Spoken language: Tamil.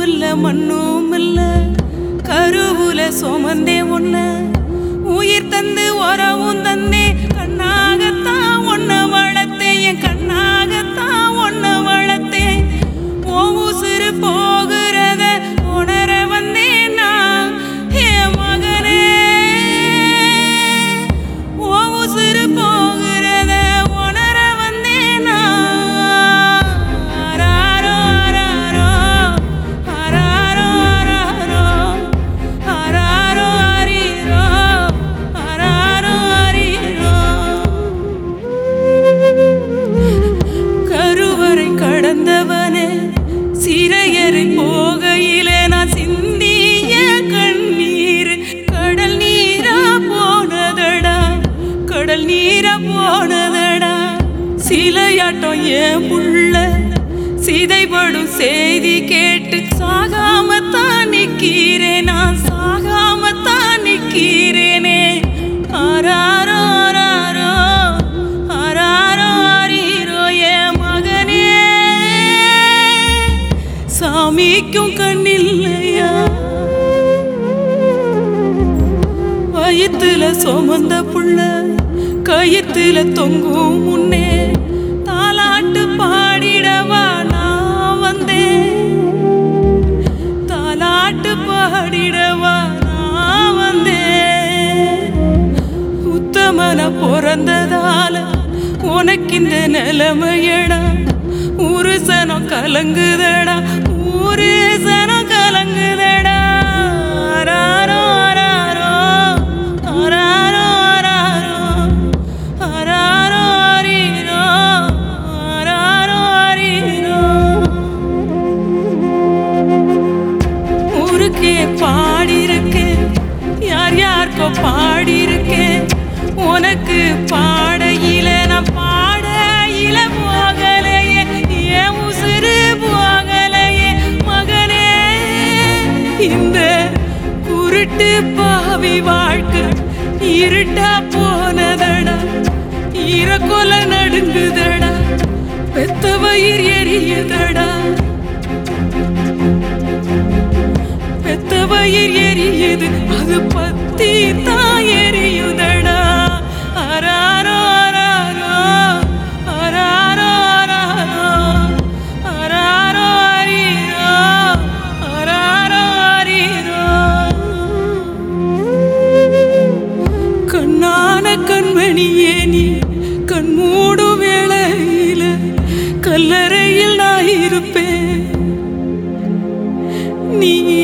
இல்ல மண்ணும் இல்ல கருவுல சுமந்தே ஒன்ன உயிர் தந்து உறவும் தந்தே கண்ணாகத்தான் ஒன்ன வளர்த்தேன் என் கண்ணாகத்தான் ஒன்ன வளர்த்தேன் ஓ உசுறு போகிறத உணர வந்தேன் நான் என் மகனே ஓ உசுறு போகிறத உணர வந்தேன் நான் ஆராரோ ஆராரோ ஆராரோ ஆராரோ ஆராரோ ஆரீரோ ஆராரோ ஆரீரோ கருவறை கடந்தவனே சிறையறை போகையிலே நான் சிந்திய கண்ணீர் கடல் நீரா போனதடா கடல் நீரா போனதடா சிலையாட்டம் ஏன் புள்ள சிதைபடும் செய்தி கேட்டு சாகாமத்தான் நிக்கிறேன் நான் சாகாமத்தான் நிக்கிறேனே ஆராரோ ஆராரோ ஆராரோ ஆரீரோ என் மகனே சாமிக்கும் கண்ணில்லையா வயித்துல சுமந்த புள்ள கயித்துல தொங்கும் முன்னே தாலாட்டு பாடிடவா நான் வந்தேன் தாலாட்டு பாடிடவா நான் வந்தேன் உத்தமன பிறந்ததால உனக்கு இந்த நிலைமையடா ஊரு சனம் கலங்குதடா ஊரு சனம் கலங்குதடா ஆராரோ ஆராரோ ஆராரோ ஆராரோ ஆராரோ ஆரீரோ ஆராரோ ஆரீரோ ஊருக்கே பாடியிருக்கேன் யார் யாருக்கோ பாடியிருக்கேன் உனக்கு பாடையில நான் பாடையில போகலையே ஏன் உசுறு போகலையே மகனே இந்த குருட்டு பாவி வாழ்க்கை இருட்டா போனதடா ஈரக்கொல நடுங்குதடா பெத்த வயிறு எரியுதடா பெத்த வயிர் எரியுது அது பத்தி தான் எரியுதடா அராரோ அராரோ அராரோ அராரோ அராரோ அரீரோ அராரோ அரீரோ கண்ணான கண்மணியே நீ கண்மூடும் வேளையில கல்லறையில் நான் இருப்பேன் நீ